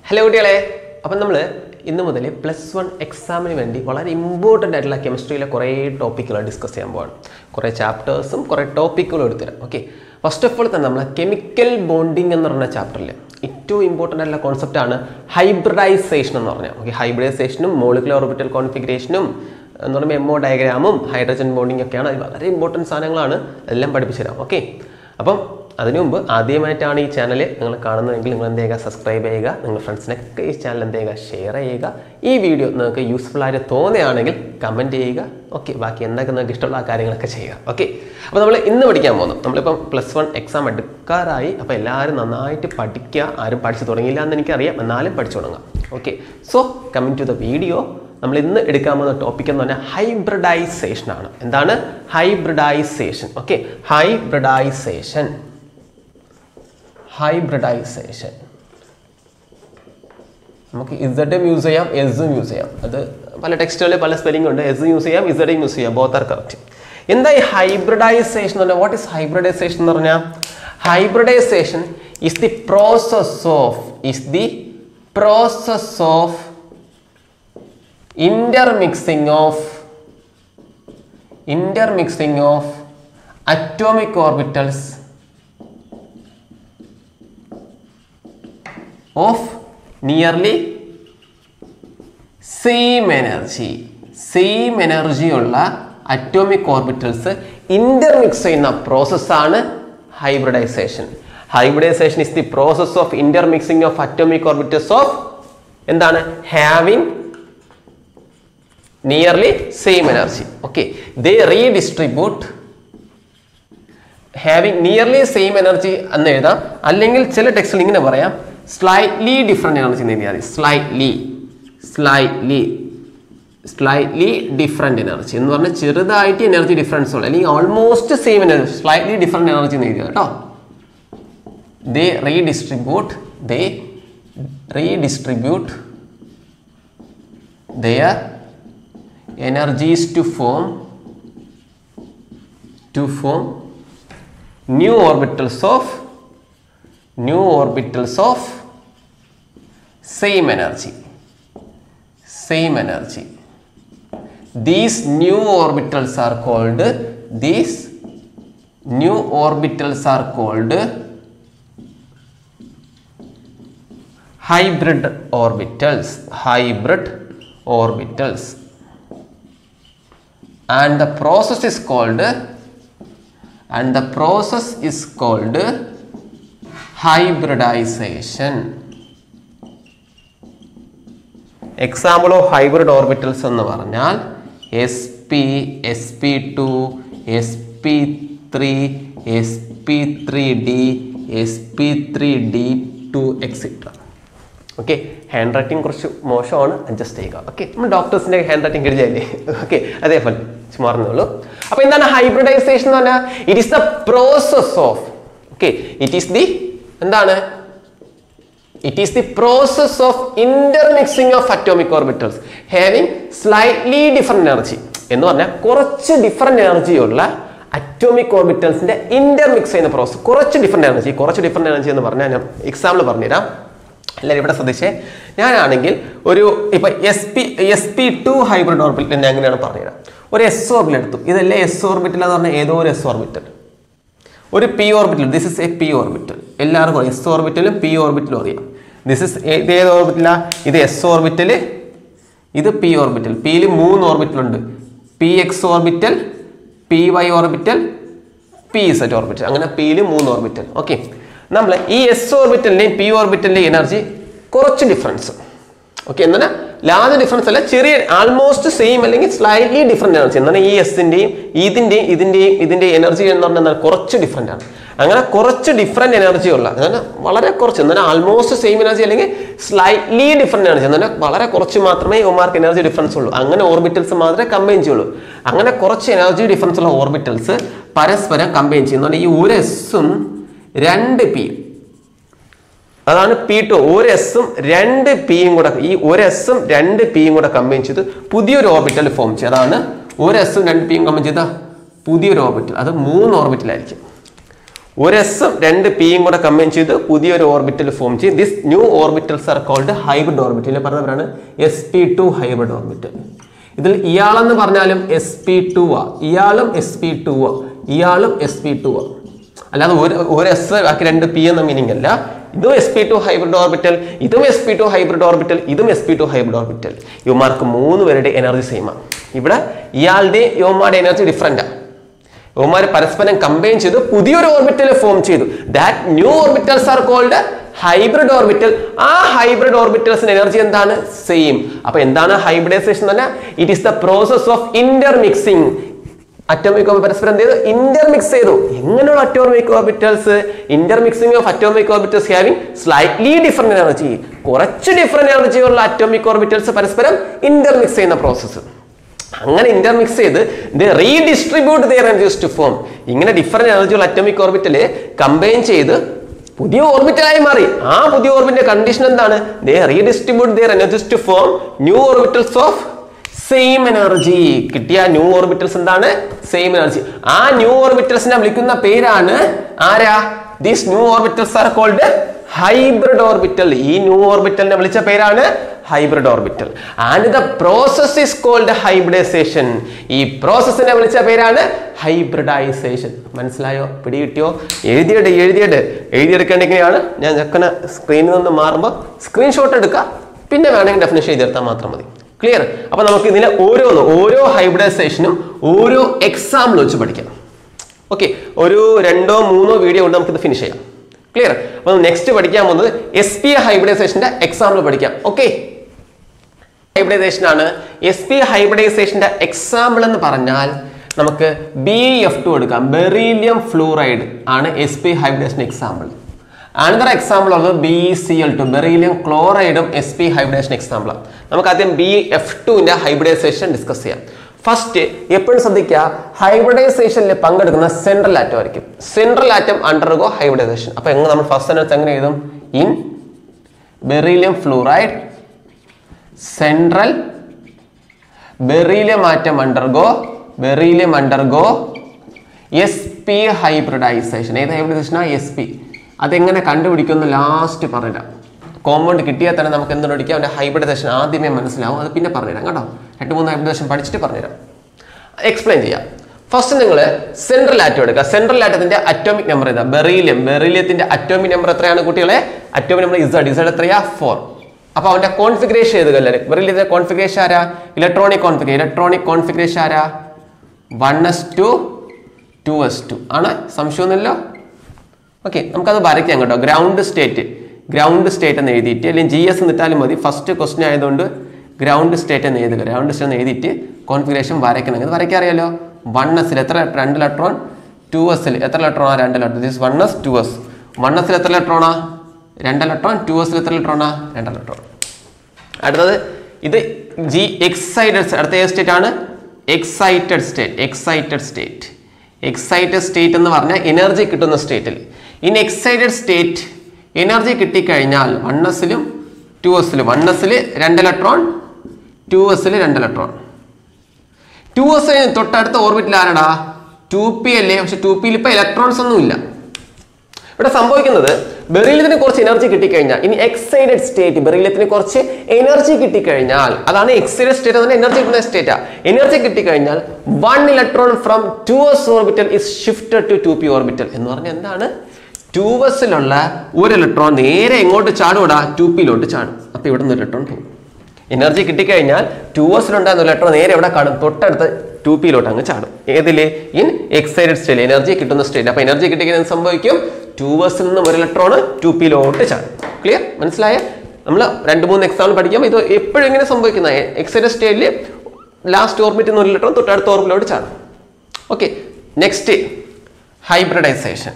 hello കുട്ടികളെ അപ്പം നമ്മൾ ഇന്ന് മുതൽ പ്ലസ് വൺ എക്സാമിന് വേണ്ടി വളരെ ഇമ്പോർട്ടൻ്റ് ആയിട്ടുള്ള കെമിസ്ട്രിയിലെ കുറേ ടോപ്പിക്കുകൾ ഡിസ്കസ് ചെയ്യാൻ പോവാണ് കുറേ ചാപ്റ്റേഴ്സും കുറേ ടോപ്പിക്കുകളും എടുത്തുതരാം ഓക്കെ ഫസ്റ്റ് ഓഫ് ഓൾ തന്നെ നമ്മൾ കെമിക്കൽ ബോണ്ടിങ് എന്ന് പറഞ്ഞ ചാപ്റ്ററിൽ ഏറ്റവും ഇമ്പോർട്ടൻ്റ് ആയിട്ടുള്ള കോൺസെപ്റ്റാണ് ഹൈബ്രിഡൈസേഷൻ എന്ന് പറഞ്ഞാൽ ഓക്കെ ഹൈബ്രിഡൈസേഷനും മോളിക്കുലർ ഓർബിറ്റൽ കോൺഫിഗറേഷനും എന്ന് പറയുമ്പോൾ എമ്മോ ഡയഗ്രാമും ഹൈഡ്രജൻ ബോണ്ടിങ് ഒക്കെയാണ് അത് വളരെ ഇമ്പോർട്ടൻറ്റ് സാധനങ്ങളാണ് എല്ലാം പഠിപ്പിച്ചു തരാം ഓക്കെ അപ്പം അതിനു മുമ്പ് ആദ്യമായിട്ടാണ് ഈ ചാനൽ നിങ്ങൾ കാണുന്നതെങ്കിൽ നിങ്ങൾ എന്ത് ചെയ്യുക സബ്സ്ക്രൈബ് ചെയ്യുക നിങ്ങൾ ഫ്രണ്ട്സിനൊക്കെ ഈ ചാനൽ എന്ത് ചെയ്യുക ഷെയർ ചെയ്യുക ഈ വീഡിയോ നിങ്ങൾക്ക് യൂസ്ഫുൾ ആയിട്ട് തോന്നുകയാണെങ്കിൽ കമൻറ്റ് ചെയ്യുക ഓക്കെ ബാക്കി എന്തൊക്കെ നിങ്ങൾക്ക് ഇഷ്ടമുള്ള ആ കാര്യങ്ങളൊക്കെ ചെയ്യുക ഓക്കെ അപ്പോൾ നമ്മൾ ഇന്ന് പഠിക്കാൻ പോകുന്നു നമ്മളിപ്പം പ്ലസ് വൺ എക്സാം എടുക്കാറായി അപ്പോൾ എല്ലാവരും നന്നായിട്ട് പഠിക്കുക ആരും പഠിച്ചു തുടങ്ങിയില്ല എന്ന് എനിക്കറിയാം എന്നാലും പഠിച്ചു തുടങ്ങാം okay so coming to the video നമ്മൾ ഇന്ന് എടുക്കാൻ പോകുന്ന ടോപ്പിക് എന്ന് പറഞ്ഞാൽ ഹൈബ്രിഡൈസേഷൻ ആണ് എന്താണ് ഹൈബ്രിഡൈസേഷൻ ഓക്കെ ഹൈബ്രിഡൈസേഷൻ ഹൈബ്രിഡൈസേഷൻ നമുക്ക് ഇസഡും യൂസ് ചെയ്യാം എസും യൂസ് ചെയ്യാം അത് പല ടെക്സ്റ്റുകളിൽ പല സ്പെല്ലിംഗ് ഉണ്ട് എസും യൂസ് ചെയ്യാം ഇസഡും യൂസ് ചെയ്യാം ബോത്ത് ആർ കറക്റ്റ് എന്താ ഈ ഹൈബ്രിഡൈസേഷൻ എന്ന് പറഞ്ഞാൽ വാട്ട് ഇസ് ഹൈബ്രിഡൈസേഷൻ എന്ന് പറഞ്ഞാൽ hybridization is the process of is the process of intermixing of intermixing of atomic orbitals of nearly same energy same energy ഉള്ള അറ്റോമിക് ഓർബിറ്റൽസ് ഇന്റർമിക്സ് ചെയ്യുന്ന പ്രോസസ്സാണ് hybridization hybridization is the process of intermixing of atomic orbitals of എന്താണ് having nearly same energy okay they redistribute having nearly same energy എന്ന് എഴുതാം അല്ലെങ്കിൽ ചില ടെക്സ്റ്റിൽ ഇങ്ങനെ പറയാം സ്ലൈറ്റ്ലി ഡിഫറെൻറ്റ് എനർജി എന്ന് എഴുതിയാൽ മതി slightly slightly slightly different energy എന്ന് പറഞ്ഞാൽ ചെറുതായിട്ട് എനർജി ഡിഫറൻസ് ഉള്ളു അല്ലെങ്കിൽ almost same energy slightly different energy എന്ന് എഴുതിയത് കേട്ടോ they redistribute they redistribute their energies to form to form new orbitals of new orbitals of same energy same energy these new orbitals are called these new orbitals are called hybrid orbitals hybrid orbitals and the process is called and the process is called hybridization example of hybrid orbitals എന്ന് പറഞ്ഞാൽ S P S P two S P three S P three D S P three D two extra okay handwriting കുറച്ച് മോശമാണ് adjust ചെയ്യുക okay നമ്മൾ ഡോക്ടേഴ്സിൻ്റെ handwriting എഴുതിയല്ലേ okay അതേപോലെ മറന്നുള്ളൂ അപ്പോൾ എന്താണ് ഹൈബ്രിഡൈസേഷൻ എന്ന് പറഞ്ഞാൽ it is the process of okay it is the എന്താണ് it is the process of intermixing of atomic orbitals having slightly different energy എന്ന് പറഞ്ഞാൽ കുറച്ച് ഡിഫറെൻറ്റ് എനർജിയുള്ള അറ്റോമിക് ഓർബിറ്റൽസിന്റെ ഇന്റർമിക്സ് ചെയ്യുന്ന പ്രോസസ് കുറച്ച് ഡിഫറെൻറ്റ് എനർജി കുറച്ച് ഡിഫറെൻറ്റ് എനർജി എന്ന് പറഞ്ഞാൽ ഞാൻ എക്സാമ്പിൾ പറഞ്ഞുതരാം എല്ലാവരും ഇവിടെ ശ്രദ്ധിച്ചേ ഞാനാണെങ്കിൽ ഒരു ഇപ്പൊ S P S P two hybrid orbital ഞാൻ എങ്ങനെയാണ് പറഞ്ഞുതരാം ഒരു എസ് ഓർബിറ്റൽ എടുത്തു ഇതല്ലേ എസ് ഓർബിറ്റൽ എന്ന് പറഞ്ഞാൽ ഏതോ ഒരു എസ് ഓർബിറ്റൽ ഒരു P orbital this is a P orbital എല്ലാവർക്കും എസ് ഓർബിറ്റലും പി ഓർബിറ്റലും അറിയാം ദിസ് ഇസ് ഇത് ഏത് ഓർബിറ്റലാ ഇത് എസ് ഓർബിറ്റൽ ഇത് പി ഓർബിറ്റൽ പിയിൽ മൂന്ന് ഓർബിറ്റൽ ഉണ്ട് P X orbital P Y orbital P Z orbital അങ്ങനെ പിയിൽ മൂന്ന് ഓർബിറ്റൽ ഓക്കെ നമ്മൾ ഈ എസ് ഓർബിറ്റലിൻ്റെയും പി ഓർബിറ്റലിൻ്റെയും എനർജി കുറച്ച് ഡിഫറൻസ് ഓക്കെ എന്നാൽ ലാർജ് ഡിഫറൻസ് അല്ല ചെറിയ ആൾമോസ്റ്റ് സെയിം അല്ലെങ്കിൽ സ്ലൈറ്റ്ലി ഡിഫറെൻ്റ് എനർജി എന്നാൽ ഈ എസിൻ്റെയും ഇതിൻ്റെയും ഇതിൻ്റെയും ഇതിൻ്റെ എനർജി എന്ന് പറഞ്ഞാൽ കുറച്ച് ഡിഫറെൻ്റ് ആണ് അങ്ങനെ കുറച്ച് ഡിഫറെൻ്റ് എനർജി ഉള്ള അങ്ങനെ വളരെ കുറച്ച് എന്നാൽ ആൾമോസ്റ്റ് സെയിം എനർജി അല്ലെങ്കിൽ സ്ലൈറ്റ്ലി ഡിഫറെൻ്റ് എനർജി എന്നാൽ വളരെ കുറച്ച് മാത്രമേ ഒമാർക്ക് എനർജി ഡിഫറൻസ് ഉള്ളൂ അങ്ങനെ ഓർബിറ്റൽസ് മാത്രമേ കമ്പൈൻ ചെയ്യുള്ളൂ അങ്ങനെ കുറച്ച് എനർജി ഡിഫറൻസ് ഉള്ള ഓർബിറ്റൽസ് പരസ്പരം കമ്പൈൻ ചെയ്യുന്നു ഈ ഒരു എസും രണ്ട് പി അതാണ് പി ടു ഒരു എസും രണ്ട് പിയും കൂടെ ഈ ഒരു എസും രണ്ട് പിയും കൂടെ കമ്പൈൻ ചെയ്ത് പുതിയൊരു ഓർബിറ്റൽ ഫോം ചെയ്യും അതാണ് ഒരു എസും രണ്ട് പിയും കമ്പൈൻ ചെയ്ത പുതിയൊരു ഓർബിറ്റൽ അത് മൂന്ന് ഓർബിറ്റലായിരിക്കും ഒരു എസും രണ്ട് പിയും കൂടെ കമ്പൈൻ ചെയ്ത് പുതിയൊരു ഓർബിറ്റൽ ഫോം ചെയ്യും this new orbitals are called hybrid orbital പറഞ്ഞവരാണ് S P two hybrid orbital ഇതിൽ ഇയാളെന്ന് പറഞ്ഞാലും എസ് പി ടു ആ ഇയാളും എസ് പി ടു ആ ഇയാളും എസ് പി ടു ആ അല്ലാതെ ഒരു ഒരു എസ് ബാക്കി രണ്ട് പി എന്ന മീനിങ് അല്ല ഇതും S P two hybrid orbital ഇതും S P two hybrid orbital ഇതും S P two hybrid orbital യുവമാർക്ക് മൂന്ന് പേരുടെ എനർജി സെയിമാണ് ഇവിടെ ഇയാളുടെ യുവമാരുടെ എനർജി ഡിഫറെൻറ്റാണ് യുവമാർ പരസ്പരം കമ്പൈൻ ചെയ്ത് പുതിയൊരു ഓർബിറ്റൽ ഫോം ചെയ്തു that new orbitals are called hybrid orbital ആ ഹൈബ്രിഡ് ഓർബിറ്റൽസിന്റെ എനർജി എന്താണ് സെയിം അപ്പൊ എന്താണ് ഹൈബ്രിഡൈസേഷൻ എന്ന് പറഞ്ഞാൽ it is the process of intermixing atomic പരസ്പരം എന്ത് ചെയ്തു ഇന്റർമിക്സ് ചെയ്തു എങ്ങനെയുള്ള atomic orbitals intermixing of atomic orbitals having slightly different energy കുറച്ച് ഡിഫറെന്റ് എനർജി ഉള്ള അറ്റോമിക് ഓർബിറ്റൽസ് പരസ്പരം ഇന്റർമിക്സ് ചെയ്യുന്ന പ്രോസസ്സ് അങ്ങനെ ഇന്റർമിക്സ് ചെയ്ത് ഇത് redistribute their energies to form ഇങ്ങനെ ഡിഫറെന്റ് എനർജി ഉള്ള അറ്റോമിക് ഓർബിറ്റല് കമ്പൈൻ ചെയ്ത് പുതിയ ഓർബിറ്റലായി മാറി ആ പുതിയ ഓർബിറ്റിന്റെ കണ്ടീഷൻ എന്താണ് they redistribute their energies to form new orbitals of same energy കിട്ടിയ ന്യൂ ഓർബിറ്റൽസ് എന്താണ് സെയിം എനർജി ആ ന്യൂ ഓർബിറ്റൽസിനെ വിളിക്കുന്ന പേരാണ് ആരാ these new orbitals are called hybrid orbital ഈ ന്യൂ ഓർബിറ്റലിനെ വിളിച്ച പേരാണ് hybrid orbital and the process is called hybridization ഈ പ്രോസസ്സിനെ വിളിച്ച പേരാണ് ഹൈബ്രിഡൈസേഷൻ മനസ്സിലായോ പിടികിട്ടിയോ എഴുതിയിട്ട് എഴുതിയിട്ട് എഴുതിയെടുക്കേണ്ടെങ്കിലാണ് ഞാൻ ചെക്കനെ സ്ക്രീനിൽ നിന്ന് മാറുമ്പോൾ സ്ക്രീൻഷോട്ട് എടുക്കുക പിന്നെ വേണമെങ്കിൽ ഡെഫിനേഷൻ എഴുതിയെടുത്താൽ മാത്രം മതി ക്ലിയർ അപ്പൊ നമുക്ക് ഇതിലെ ഓരോന്ന് ഓരോ ഹൈബ്രിഡൈസേഷനും ഓരോ എക്സാമ്പിൾ വെച്ച് പഠിക്കാം ഓക്കെ ഒരു രണ്ടോ മൂന്നോ വീഡിയോ കൊണ്ട് നമുക്ക് ഇത് ഫിനിഷ് ചെയ്യാം ക്ലിയർ അപ്പൊ നെക്സ്റ്റ് പഠിക്കാൻ പോകുന്നത് എസ് പി ഹൈബ്രിഡൈസേഷന്റെ എക്സാമ്പിൾ പഠിക്കാം ഓക്കെ ഹൈബ്രിഡൈസേഷൻ ആണ് എസ് പി ഹൈബ്രിഡൈസേഷന്റെ എക്സാമ്പിൾ എന്ന് പറഞ്ഞാൽ നമുക്ക് ബി എഫ് ടു എടുക്കാം ബെറീലിയം ഫ്ലൂറൈഡ് ആണ് S P hybridization example another example ഉള്ളത് B C L two beryllium ക്ലോറൈഡും എസ് പി ഹൈബ്രിഡേഷൻ എക്സാമ്പിൾ നമുക്ക് ആദ്യം ബി എഫ് ടുവിന്റെ ഹൈബ്രിഡൈസേഷൻ ഡിസ്കസ് ചെയ്യാം ഫസ്റ്റ് എപ്പോഴും ശ്രദ്ധിക്കുക ഹൈബ്രിഡൈസേഷനിൽ പങ്കെടുക്കുന്ന സെൻട്രൽ ആറ്റം ആയിരിക്കും സെൻട്രൽ ആറ്റം അണ്ടർഗോ ഹൈബ്രിഡൈസേഷൻ അപ്പൊ എങ്ങനെ നമ്മൾ ഫസ്റ്റ് സെന്റൻസ് എങ്ങനെ എഴുതും in beryllium fluoride central beryllium atom undergo beryllium undergo S P hybridization ഏത് ഹൈബ്രിഡൈസേഷൻ ആ എസ് പി അതെങ്ങനെ കണ്ടുപിടിക്കുമെന്ന് ലാസ്റ്റ് പറഞ്ഞുതരാം കോമ്പൗണ്ട് കിട്ടിയാൽ തന്നെ നമുക്ക് എന്ത് പഠിക്കാം അവൻ്റെ ഹൈബ്രിഡൈസേഷൻ ആദ്യമേ മനസ്സിലാവും അത് പിന്നെ പറഞ്ഞുതരാം കേട്ടോ രണ്ട് മൂന്ന് ഹൈബ്രിഡൈസേഷൻ പഠിച്ചിട്ട് പറഞ്ഞുതരാം എക്സ്പ്ലെയിൻ ചെയ്യാം ഫസ്റ്റ് നിങ്ങൾ സെൻട്രൽ ആറ്റം എടുക്കുക സെൻട്രൽ ആറ്റത്തിന്റെ അറ്റോമിക് നമ്പർ ഇതാ ബെറീലിയം ബെറീലിയത്തിന്റെ അറ്റോമിക് നമ്പർ എത്രയാണ് കുട്ടികളെ അറ്റോമിക് നമ്പർ ഇസഡ് ഇസഡ് എത്രയാ ഫോർ അപ്പൊ അവന്റെ കോൺഫിഗറേഷൻ എഴുതുക ബെറീലിയത്തിന്റെ കോൺഫിഗറേഷൻ ആരാ ഇലക്ട്രോണിക് കോൺഫിഗറേഷൻ ഇലക്ട്രോണിക് കോൺഫിഗറേഷൻ ആരാ one S two two S two ആണ് സംശയമൊന്നുമില്ലല്ലോ ഓക്കെ നമുക്കത് വരയ്ക്കാം കേട്ടോ ഗ്രൗണ്ട് സ്റ്റേറ്റ് ഗ്രൗണ്ട് സ്റ്റേറ്റ് എന്ന് എഴുതിയിട്ട് അല്ലെങ്കിൽ ജി എസ് എന്നിട്ടാലും മതി ഫസ്റ്റ് ക്വസ്റ്റ്യൻ ആയതുകൊണ്ട് ഗ്രൗണ്ട് സ്റ്റേറ്റ് എന്ന് എഴുതുക ഗ്രൗണ്ട് സ്റ്റേറ്റ് എന്ന് എഴുതിയിട്ട് കോൺഫിഗറേഷൻ വരയ്ക്കണം ഇത് വരയ്ക്കാൻ അറിയാലോ വൺ എസിൽ എത്ര രണ്ട് ഇലക്ട്രോൺ ടു എസിൽ എത്ര ഇലക്ട്രോണാ രണ്ട് electron this one S two S one എസിൽ എത്ര ഇലക്ട്രോണാ രണ്ട് ഇലക്ട്രോൺ ടു എസിൽ എത്ര ഇലക്ട്രോണാ രണ്ട് ഇലക്ട്രോൺ അടുത്തത് ഇത് ജി എക്സൈറ്റഡ് അടുത്ത ഏത് സ്റ്റേറ്റ് ആണ് excited state excited state excited state എന്ന് പറഞ്ഞാൽ എനർജി കിട്ടുന്ന സ്റ്റേറ്റിൽ ഇൻ എക്സൈറ്റഡ് സ്റ്റേറ്റ് എനർജി കിട്ടിക്കഴിഞ്ഞാൽ വൺ എസിലും ടു എസിലും വൺ എസിൽ രണ്ട് ഇലക്ട്രോൺ ടു എസിൽ രണ്ട് ഇലക്ട്രോൺ ടു എസ് തൊട്ടടുത്ത ഓർബിറ്റിൽ ആരടാ ടു പി അല്ലേ പക്ഷെ ടു പിയിൽ ഇപ്പൊ ഇലക്ട്രോൺസ് ഒന്നും ഇല്ല ഇവിടെ സംഭവിക്കുന്നത് ബെറീലിയത്തിന് കുറച്ച് എനർജി കിട്ടിക്കഴിഞ്ഞാൽ ഇനി എക്സൈറ്റഡ് സ്റ്റേറ്റ് ബെറീലിയത്തിന് കുറച്ച് എനർജി കിട്ടിക്കഴിഞ്ഞാൽ അതാണ് എക്സൈറ്റഡ് സ്റ്റേറ്റ് എന്ന് എനർജി കിട്ടുന്ന സ്റ്റേറ്റാ എനർജി കിട്ടിക്കഴിഞ്ഞാൽ one electron from two S orbital is shifted to two P orbital എന്ന് പറഞ്ഞാൽ എന്താണ് ടു എസിലുള്ള ഒരു ഇലക്ട്രോൺ നേരെ എങ്ങോട്ട് ചാടുകൂടാ ടു പിയിലോട്ട് ചാടും അപ്പൊ ഇവിടെ നിന്ന് ഇലക്ട്രോൺ പോകും എനർജി കിട്ടിക്കഴിഞ്ഞാൽ ടു എസിലുണ്ടാകുന്ന ഇലക്ട്രോൺ നേരെ എവിടെ കാണും തൊട്ടടുത്ത് ടു പിയിലോട്ട് അങ്ങ് ചാടും ഏതില് ഇൻ എക്സൈറ്റഡ് സ്റ്റേറ്റ് എനർജി കിട്ടുന്ന സ്റ്റേറ്റ് അപ്പൊ എനർജി കിട്ടിക്കഴിഞ്ഞാൽ എന്ത് സംഭവിക്കും ടു എസിൽ നിന്നും ഒരു ഇലക്ട്രോൺ ടു പിയിലോട്ട് ചാടും ക്ലിയർ മനസ്സിലായ നമ്മൾ രണ്ട് മൂന്ന് എക്സാമ്പിൾ പഠിക്കാം ഇത് എപ്പോഴും എങ്ങനെ സംഭവിക്കുന്ന എക്സൈറ്റഡ് സ്റ്റേറ്റിൽ ലാസ്റ്റ് ഓർബിറ്റിൽ നിന്ന് ഒരു ഇലക്ട്രോൺ തൊട്ടടുത്ത ഓർബിറ്റിലോട്ട് ചാടും ഓക്കെ നെക്സ്റ്റ് ഹൈബ്രിഡൈസേഷൻ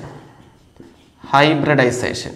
ഹൈബ്രിഡൈസേഷൻ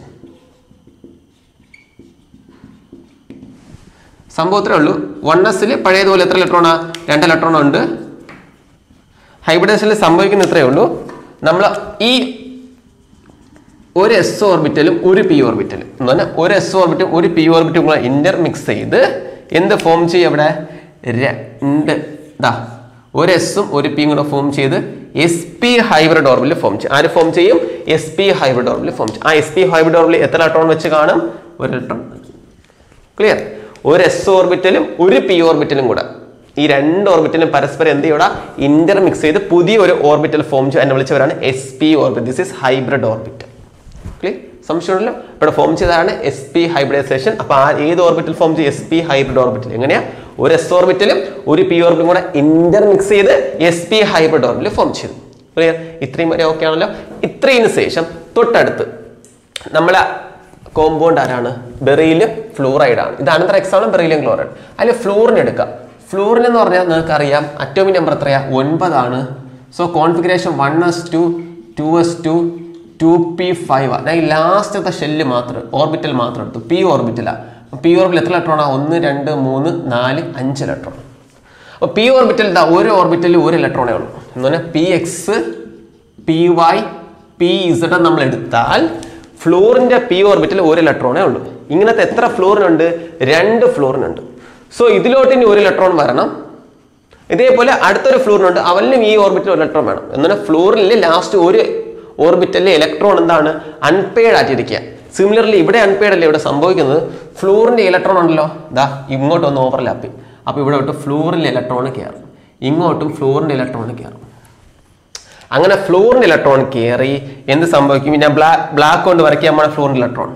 സംഭവത്തിലേ ഉള്ളൂ വൺ എസിൽ പഴയതുപോലെ എത്ര ഇലക്ട്രോണാ രണ്ട് ഇലക്ട്രോൺ ഉണ്ട് ഹൈബ്രിഡൈസേഷനിൽ സംഭവിക്കുന്ന ഇത്രയേ ഉള്ളൂ നമ്മൾ ഈ ഒരു എസ് ഓർബിറ്റലും ഒരു പി ഓർബിറ്റലും എന്ന് പറഞ്ഞാൽ ഒരു എസ് ഓർബിറ്റും ഒരു പി ഓർബിറ്റും കൂടെ ഇന്റർമിക്സ് ചെയ്ത് എന്ത് ഫോം ചെയ്യും അവിടെ രണ്ട് ഇതാ ഒരു എസും ഒരു പിയും കൂടെ ഫോം ചെയ്ത് S P hybrid orbital form ചെയ്യും ആര് ഫോം ചെയ്യും S P hybrid orbital form ചെയ്യും ആ എസ് പി ഹൈബ്രിഡ് ഓർബിൽ എത്ര ഇലക്ട്രോൺ വെച്ച് കാണും ഒരു ഇലക്ട്രോൺ ക്ലിയർ ഒരു എസ് ഓർബിറ്റലും ഒരു പി ഓർബിറ്റലും കൂടെ ഈ രണ്ട് ഓർബിറ്റലും പരസ്പരം എന്ത് ചെയ്യൂടാ ഇന്റർമിക്സ് ചെയ്ത് പുതിയ ഒരു ഓർബിറ്റൽ ഫോം ചെയ്യും എന്നെ വിളിച്ചവരാണ് S P orbit this is hybrid orbit clear സംശയമുണ്ടല്ലോ ഇവിടെ ഫോം ചെയ്തതാണ് എസ് പി ഹൈബ്രിഡൈസേഷൻ അപ്പൊ ആ ഏത് ഓർബിറ്റൽ ഫോം ചെയ്യും എസ് പി ഹൈബ്രിഡ് ഓർബിറ്റൽ എങ്ങനെയാ ഒരു എസ് ഓർബിറ്റലും ഒരു പി ഓർബിറ്റും കൂടെ ഇന്റർമിക്സ് ചെയ്ത് S P hybrid orbital form ചെയ്തു ക്ലിയർ ഇത്രയും വരെ ഓക്കെ ആണല്ലോ ഇത്രയും ശേഷം തൊട്ടടുത്ത് നമ്മളെ കോമ്പൗണ്ട് ആരാണ് ബെറിയിലും ഫ്ലൂറൈഡ് ആണ് ഇത് അനന്തര എക്സാമ്പിൾ ബെറിയിലും ക്ലോറൈഡ് അതിൽ ഫ്ലൂറിന് എടുക്കാം ഫ്ലൂറിന് എന്ന് പറഞ്ഞാൽ നിങ്ങൾക്ക് അറിയാം അറ്റോമിക് നമ്പർ എത്രയാ ഒൻപതാണ് so configuration one S two two S two two P five ഞാൻ ഈ ലാസ്റ്റത്തെ ഷെല്ല് മാത്രം ഓർബിറ്റൽ മാത്രം എടുത്തു പി ഓർബിറ്റലാണ് പി ഓർബിറ്റൽ എത്ര ഇലക്ട്രോണാണ് ഒന്ന് രണ്ട് മൂന്ന് നാല് അഞ്ച് ഇലക്ട്രോൺ അപ്പോൾ പി ഓർബിറ്റൽ ഇതാ ഒരു ഓർബിറ്റലിൽ ഒരു ഇലക്ട്രോണേ ഉള്ളൂ എന്ന് പറഞ്ഞാൽ P X P Y P Z നമ്മൾ എടുത്താൽ ഫ്ലോറിന്റെ പി ഓർബിറ്റിൽ ഒരു ഇലക്ട്രോണേ ഉള്ളൂ ഇങ്ങനത്തെ എത്ര ഫ്ലോറിനുണ്ട് രണ്ട് ഫ്ലോറിനുണ്ട് സോ ഇതിലോട്ട് ഇനി ഒരു ഇലക്ട്രോൺ വരണം ഇതേപോലെ അടുത്തൊരു ഫ്ലോറിനുണ്ട് അവനിലും ഈ ഓർബിറ്റിൽ ഒരു ഇലക്ട്രോൺ വേണം എന്നാൽ ഫ്ലോറിൽ ലാസ്റ്റ് ഒരു ഓർബിറ്റലിലെ ഇലക്ട്രോൺ എന്താണ് അൺപെയ്ഡ് ആയിട്ടിരിക്കുക സിമിലർലി ഇവിടെ അൺപെയ്ഡ് അല്ലേ ഇവിടെ സംഭവിക്കുന്നത് ഫ്ലൂറിന്റെ ഇലക്ട്രോൺ ഉണ്ടല്ലോ ദാ ഇങ്ങോട്ട് ഒന്ന് ഓവർലാപ്പ് ചെയ്യും അപ്പോൾ ഇവിടെ വിട്ട് ഫ്ലൂറിന്റെ ഇലക്ട്രോൺ കയറും ഇങ്ങോട്ടും ഫ്ലൂറിന്റെ ഇലക്ട്രോൺ കയറും അങ്ങനെ ഫ്ലൂറിന്റെ ഇലക്ട്രോൺ കയറി എന്ത് സംഭവിക്കും ഞാൻ ബ്ലാക്ക് ബ്ലാക്ക് കൊണ്ട് വരയ്ക്കാൻ നമ്മുടെ ഫ്ലൂറിന്റെ ഇലക്ട്രോൺ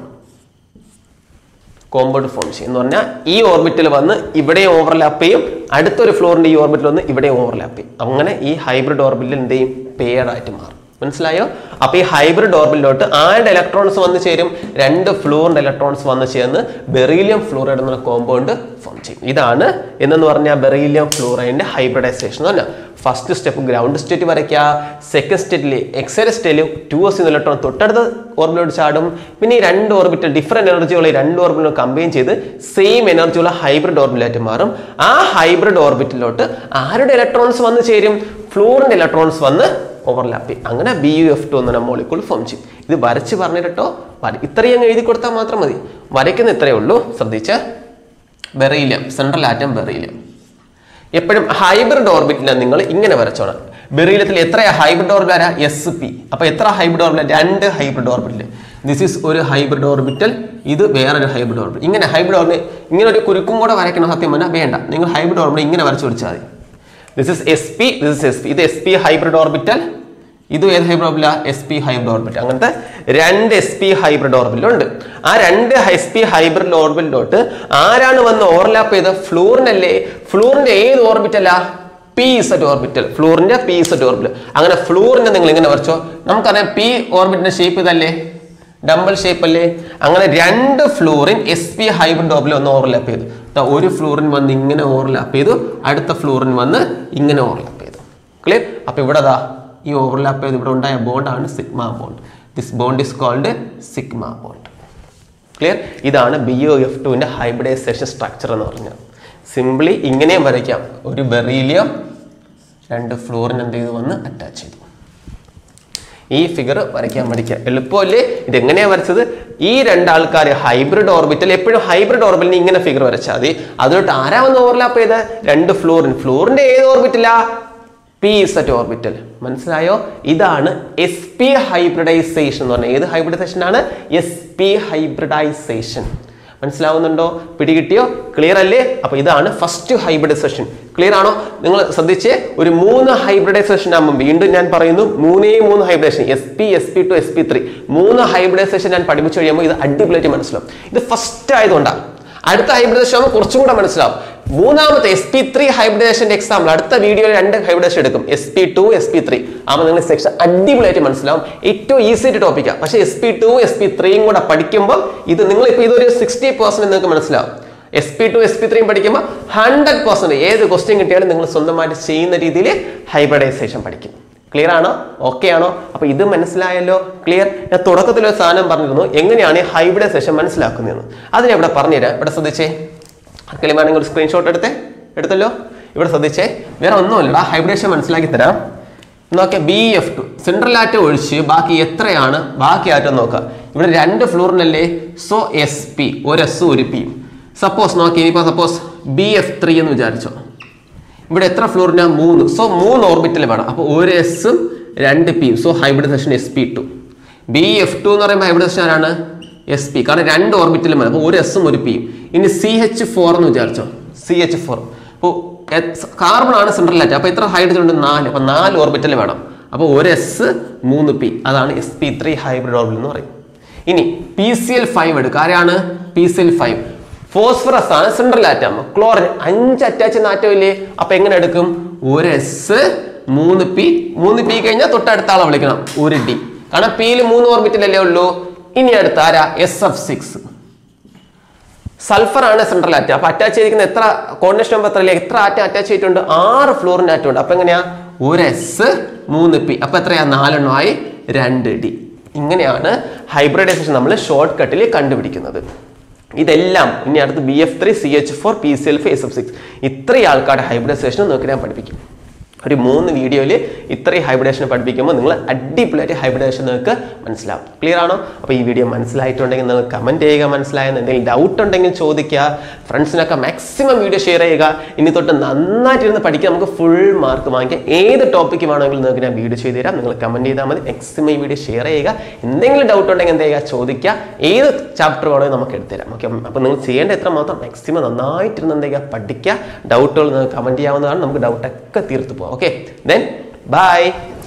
കോമ്പൗണ്ട് ഫോം ചെയ്യും എന്ന് പറഞ്ഞാൽ ഈ ഓർബിറ്റിൽ വന്ന് ഇവിടെ ഓവർലാപ്പ് ചെയ്യും അടുത്തൊരു ഫ്ലോറിന്റെ ഈ ഓർബിറ്റിൽ വന്ന് ഇവിടെ ഓവർലാപ്പ് ചെയ്യും അങ്ങനെ ഈ ഹൈബ്രിഡ് ഓർബിറ്റിൽ എന്ത് ചെയ്യും പെയർഡ് ആയിട്ട് മാറും മനസ്സിലായോ അപ്പൊ ഈ ഹൈബ്രിഡ് ഓർബിറ്റിലോട്ട് ആരുടെ ഇലക്ട്രോൺസ് വന്ന് ചേരും രണ്ട് ഫ്ലൂറിന്റെ ഇലക്ട്രോൺസ് വന്ന് ചേർന്ന് ബെറീലിയം ഫ്ലൂറൈഡ് എന്ന കോമ്പൗണ്ട് ഫോം ചെയ്യും ഇതാണ് എന്നു പറഞ്ഞാൽ ബെറീലിയം ഫ്ലൂറൈഡിന്റെ ഹൈബ്രിഡൈസേഷൻ എന്ന് പറഞ്ഞാൽ ഫസ്റ്റ് സ്റ്റെപ്പ് ഗ്രൗണ്ട് സ്റ്റേറ്റ് വരയ്ക്കുക സെക്കൻഡ് സ്റ്റേറ്റിൽ എക്സൈൽ സ്റ്റേറ്റിൽ ടു എസ് ഇലക്ട്രോൺ തൊട്ടടുത്ത ഓർബിറ്റിലോട്ട് ചാടും പിന്നെ ഈ രണ്ട് ഓർബിറ്റൽ ഡിഫറെന്റ് എനർജികൾ ഈ രണ്ട് ഓർബിറ്റിലും കമ്പൈൻ ചെയ്ത് സെയിം എനർജിയുള്ള ഹൈബ്രിഡ് ഓർബിറ്റിലായിട്ട് മാറും ആ ഹൈബ്രിഡ് ഓർബിറ്റിലോട്ട് ആരുടെ ഇലക്ട്രോൺസ് വന്ന് ചേരും ഫ്ലൂറിന്റെ ഇലക്ട്രോൺസ് വന്ന് ഓവർലാപ്പ് ചെയ്യും അങ്ങനെ ബി യു എഫ് ടു എന്ന മോളിക്കൂൾ ഫോം ചെയ്യും ഇത് വരച്ച് പറഞ്ഞിട്ടോ ഇത്രയും അങ്ങ് എഴുതി കൊടുത്താൽ മാത്രം മതി വരയ്ക്കുന്ന ഇത്രയേ ഉള്ളൂ ശ്രദ്ധിച്ച് ബെറീലിയം സെൻട്രൽ ആറ്റം ബെറീലിയം എപ്പോഴും ഹൈബ്രിഡ് ഓർബിറ്റിലാണ് നിങ്ങൾ ഇങ്ങനെ വരച്ചോണം ബെറീലിയത്തിൽ എത്ര ഹൈബ്രിഡ് ഓർബിറ്റ് ആരാ എസ് പി അപ്പൊ എത്ര ഹൈബ്രിഡ് ഓർബിറ്റ് രണ്ട് ഹൈബ്രിഡ് ഓർബിറ്റിൽ ദിസ് ഈസ് ഒരു ഹൈബ്രിഡ് ഓർബിറ്റൽ ഇത് വേറൊരു ഹൈബ്രിഡ് ഓർബിറ്റ് ഇങ്ങനെ ഹൈബ്രിഡ് ഓർബിറ്റ് ഇങ്ങനെ ഒരു കുരുക്കും കൂടെ വരയ്ക്കണം സത്യം പറഞ്ഞാൽ വേണ്ട നിങ്ങൾ ഹൈബ്രിഡ് ഓർബിറ്റ് ഇങ്ങനെ വരച്ചു പിടിച്ചാൽ മതി this is S P this is S P ഇത് എസ് പി ഹൈബ്രിഡ് ഓർബിറ്റൽ ഇത് ഏത് hybrid orbit S P hybrid orbit അങ്ങനത്തെ രണ്ട് എസ് പി ഹൈബ്രിഡ് ഓർബിറ്റുണ്ട് ആ രണ്ട് എസ് പി ഹൈബ്രിഡ് ഓർബിറ്റിലോട്ട് ആരാണ് വന്ന് ഓവർലാപ്പ് ചെയ്ത് ഫ്ലൂറിനല്ലേ ഫ്ലൂറിന്റെ ഏത് ഓർബിറ്റല്ല പി സെറ്റ് ഓർബിറ്റൽ ഫ്ലൂറിന്റെ പി സെറ്റ് ഓർബിറ്റൽ അങ്ങനെ ഫ്ലൂറിന്റെ നിങ്ങൾ ഇങ്ങനെ വരച്ചോ നമുക്കറിയാം പി ഓർബിറ്റിന്റെ ഷേപ്പ് ഇതല്ലേ ഡബിൾ ഷേപ്പ് അല്ലേ അങ്ങനെ രണ്ട് fluorine S P hybrid orbital ഒന്ന് ഓവർലാപ്പ് ചെയ്തു ദാ ഒരു ഫ്ലൂറിൻ വന്ന് ഇങ്ങനെ ഓവർലാപ്പ് ചെയ്തു അടുത്ത ഫ്ലൂറിൻ വന്ന് ഇങ്ങനെ ഓവർലാപ്പ് ചെയ്തു ക്ലിയർ അപ്പൊ ഇവിടെ ദാ ഈ ഓവർലാപ്പ് ചെയ്ത് ഇവിടെ ഉണ്ടായ ബോണ്ടാണ് sigma bond this bond is called sigma bond clear ഇതാണ് ബി ഒ എഫ് ടുവിന്റെ ഹൈബ്രിഡൈസേഷൻ സ്ട്രക്ചർ എന്ന് പറഞ്ഞാൽ സിംപ്ലി ഇങ്ങനെയും വരയ്ക്കാം ഒരു ബെറീലിയം രണ്ട് ഫ്ലൂറിൻ എന്ത് ചെയ്തു വന്ന് അറ്റാച്ച് ചെയ്തു ഈ ഫിഗർ വരയ്ക്കാൻ പഠിക്കുക എളുപ്പമല്ലേ ഇത് എങ്ങനെയാ വരച്ചത് ഈ രണ്ടാൾക്കാർ ഹൈബ്രിഡ് ഓർബിറ്റൽ എപ്പോഴും ഹൈബ്രിഡ് ഓർബിറ്റിന് ഇങ്ങനെ ഫിഗർ വരച്ചാൽ മതി അതിലോട്ട് ആരാ വന്ന് ഓവർലാപ്പ് ചെയ്ത് രണ്ട് ഫ്ലൂറിൻ ഫ്ലൂറിന്റെ ഏത് ഓർബിറ്റിലാ പി സെറ്റ് ഓർബിറ്റൽ മനസ്സിലായോ ഇതാണ് എസ് പി ഹൈബ്രിഡൈസേഷൻ എന്ന് പറഞ്ഞാൽ ഏത് ഹൈബ്രിഡൈസേഷൻ ആണ് എസ് പി ഹൈബ്രിഡൈസേഷൻ മനസ്സിലാവുന്നുണ്ടോ പിടികിട്ടിയോ ക്ലിയർ അല്ലേ അപ്പൊ ഇതാണ് ഫസ്റ്റ് ഹൈബ്രിഡൈസേഷൻ ക്ലിയർ ആണോ നിങ്ങൾ ശ്രദ്ധിച്ച് ഒരു മൂന്ന് ഹൈബ്രിഡൈസേഷൻ ആകുമ്പോൾ വീണ്ടും ഞാൻ പറയുന്നു മൂന്നേ മൂന്ന് hybridisation S P S P two S P three മൂന്ന് ഹൈബ്രിഡൈസേഷൻ ഞാൻ പഠിപ്പിച്ചു കഴിയുമ്പോൾ ഇത് അടിപൊളിയായിട്ട് മനസ്സിലാവും ഇത് ഫസ്റ്റ് ആയതുകൊണ്ടാണ് അടുത്ത ഹൈബ്രിഡൈസേഷൻ ആകുമ്പോൾ കുറച്ചും കൂടെ മനസ്സിലാവും മൂന്നാമത്തെ എസ് പി ത്രീ ഹൈബ്രിഡേഷന്റെ എക്സാമ്പിൾ അടുത്ത വീഡിയോയിൽ രണ്ട് ഹൈബ്രിഡേഷൻ എടുക്കും S P two S P three ആകുമ്പോൾ നിങ്ങൾ സെക്ഷൻ അടിപൊളിയായിട്ട് മനസ്സിലാവും ഏറ്റവും ഈസി ആയിട്ട് ടോപ്പിക്കാണ് പക്ഷേ S P two S P ത്രീയും കൂടെ പഠിക്കുമ്പോൾ ഇത് നിങ്ങൾ ഇപ്പോൾ ഇതൊരു സിക്സ്റ്റി പെർസെന്റ് നിങ്ങൾക്ക് മനസ്സിലാവും S P two S P ത്രീയും പഠിക്കുമ്പോൾ ഹൺഡ്രഡ് പെർസെന്റ് ഏത് ക്വസ്റ്റ്യൻ കിട്ടിയാലും നിങ്ങൾ സ്വന്തമായിട്ട് ചെയ്യുന്ന രീതിയിൽ ഹൈബ്രിഡൈസേഷൻ പഠിക്കും ക്ലിയർ ആണോ ഓക്കെ ആണോ അപ്പൊ ഇത് മനസ്സിലായല്ലോ ക്ലിയർ ഞാൻ തുടക്കത്തിൽ ഒരു സാധനം പറഞ്ഞിരുന്നു എങ്ങനെയാണ് ഈ ഹൈബ്രിഡൈസേഷൻ മനസ്സിലാക്കുന്നതെന്ന് അതിനെ ഇവിടെ പറഞ്ഞുതരാം ഇവിടെ ശ്രദ്ധിച്ചേ ആർക്കെങ്കിലും ഒരു സ്ക്രീൻഷോട്ട് എടുത്തേ എടുത്തല്ലോ ഇവിടെ ശ്രദ്ധിച്ചേ വേറെ ഒന്നുമില്ലടാ ഹൈബ്രിഡേഷൻ മനസ്സിലാക്കി തരാം നോക്കിയാൽ B F two central atom ഒഴിച്ച് ബാക്കി എത്രയാണ് ബാക്കി ആറ്റം നോക്കുക ഇവിടെ രണ്ട് ഫ്ലൂറിനല്ലേ സോ എസ് പി ഒരു എസ് ഒരു പി സപ്പോസ് നോക്കി ഇനിയിപ്പോൾ സപ്പോസ് ബി എഫ് ത്രീ എന്ന് വിചാരിച്ചോ ഇവിടെ എത്ര ഫ്ലോറിനാ മൂന്ന് സോ മൂന്ന് ഓർബിറ്റൽ വേണം അപ്പോൾ ഒരു എസും രണ്ട് പിയും so hybridisation S P two B F two എന്ന് പറയുമ്പോൾ ഹൈബ്രിഡൈസേഷൻ ആരാണ് എസ് പി കാരണം രണ്ട് ഓർബിറ്റലും വേണം അപ്പോൾ ഒരു എസും ഒരു പിയും ഇനി സി എച്ച് ഫോർ എന്ന് വിചാരിച്ചോ സി എച്ച് ഫോർ അപ്പോൾ കാർബൺ ആണ് സെൻട്രൽ ആറ്റ് അപ്പോൾ എത്ര ഹൈഡ്രജൻ ഉണ്ട് നാല് അപ്പോൾ നാല് ഓർബിറ്റൽ വേണം അപ്പോൾ ഒരു എസ് മൂന്ന് പി അതാണ് S P three hybrid orbital എന്ന് പറയും ഇനി പി സി എൽ ഫൈവ് എടുക്കുക ആരാണ് P C L five phosphorus ആണ് സെൻട്രൽ ആറ്റം ക്ലോറിൻ അഞ്ച് അറ്റാച്ച് ചെയ്യുന്ന ആറ്റം ഇല്ലേ അപ്പൊ എങ്ങനെ എടുക്കും ഒരു എസ് മൂന്ന് പി മൂന്ന് പി കഴിഞ്ഞാൽ തൊട്ടടുത്ത ആളെ വിളിക്കണം ഒരു ഡി കാരണം പിയിൽ മൂന്ന് ഓർബിറ്റിലല്ലേ ഉള്ളൂ ഇനി അടുത്ത ആരാ എസ് എഫ് സിക്സ് സൾഫർ ആണ് സെൻട്രൽ ആറ്റം അപ്പൊ അറ്റാച്ച് ചെയ്തിരിക്കുന്ന എത്ര കോർഡിനേഷൻ നമ്പർ എത്ര എത്ര ആറ്റം അറ്റാച്ച് ചെയ്തിട്ടുണ്ട് ആറ് ഫ്ലോറിന്റെ ആറ്റം ഉണ്ട് അപ്പൊ എങ്ങനെയാ ഒരു എസ് മൂന്ന് പി അപ്പൊ എത്രയാ നാലെണ്ണമായി രണ്ട് ഡി ഇങ്ങനെയാണ് ഹൈബ്രിഡൈസേഷൻ നമ്മൾ ഷോർട്ട് കട്ടിൽ കണ്ടുപിടിക്കുന്നത് ഇതെല്ലാം ഇനി അടുത്ത് B F three C H four P C L S F six ഇത്രയും ആൾക്കാരുടെ ഹൈബ്രിഡൈസേഷൻ നോക്കി ഞാൻ പഠിപ്പിക്കും ഒരു മൂന്ന് വീഡിയോയിൽ ഇത്രയും ഹൈബ്രിഡേഷൻ പഠിപ്പിക്കുമ്പോൾ നിങ്ങൾ അടിപൊളിയായിട്ട് ഹൈബ്രിഡേഷൻ നിങ്ങൾക്ക് മനസ്സിലാവും ക്ലിയർ ആണോ അപ്പോൾ ഈ വീഡിയോ മനസ്സിലായിട്ടുണ്ടെങ്കിൽ നിങ്ങൾ കമൻറ്റ് ചെയ്യുക മനസ്സിലായെന്ന് എന്തെങ്കിലും ഡൗട്ട് ഉണ്ടെങ്കിൽ ചോദിക്കുക ഫ്രണ്ട്സിനൊക്കെ മാക്സിമം വീഡിയോ ഷെയർ ചെയ്യുക ഇനി തൊട്ട് നന്നായിട്ടിരുന്ന് പഠിക്കുക നമുക്ക് ഫുൾ മാർക്ക് വാങ്ങിക്കാം ഏത് ടോപ്പിക്ക് വേണമെങ്കിലും നിങ്ങൾക്ക് ഞാൻ വീഡിയോ ചെയ്തു തരാം നിങ്ങൾ കമൻറ്റ് ചെയ്താൽ മതി മാക്സിമം ഈ വീഡിയോ ഷെയർ ചെയ്യുക എന്തെങ്കിലും ഡൗട്ട് ഉണ്ടെങ്കിൽ എന്ത് ചെയ്യുക ചോദിക്കുക ഏത് ചാപ്റ്റർ വേണമെങ്കിൽ നമുക്ക് എടുത്തുതരാം ഓക്കെ അപ്പോൾ നിങ്ങൾ ചെയ്യേണ്ട എത്ര മാത്രം മാക്സിമം നന്നായിട്ടിരുന്ന് എന്ത് ചെയ്യുക പഠിക്കുക ഡൗട്ടുകൾ നിങ്ങൾക്ക് കമൻറ്റ് ചെയ്യാവുന്നതാണ് നമുക്ക് ഡൗട്ടൊക്കെ തീർത്ത് പോകാം ഓക്കെ ദെൻ ബൈ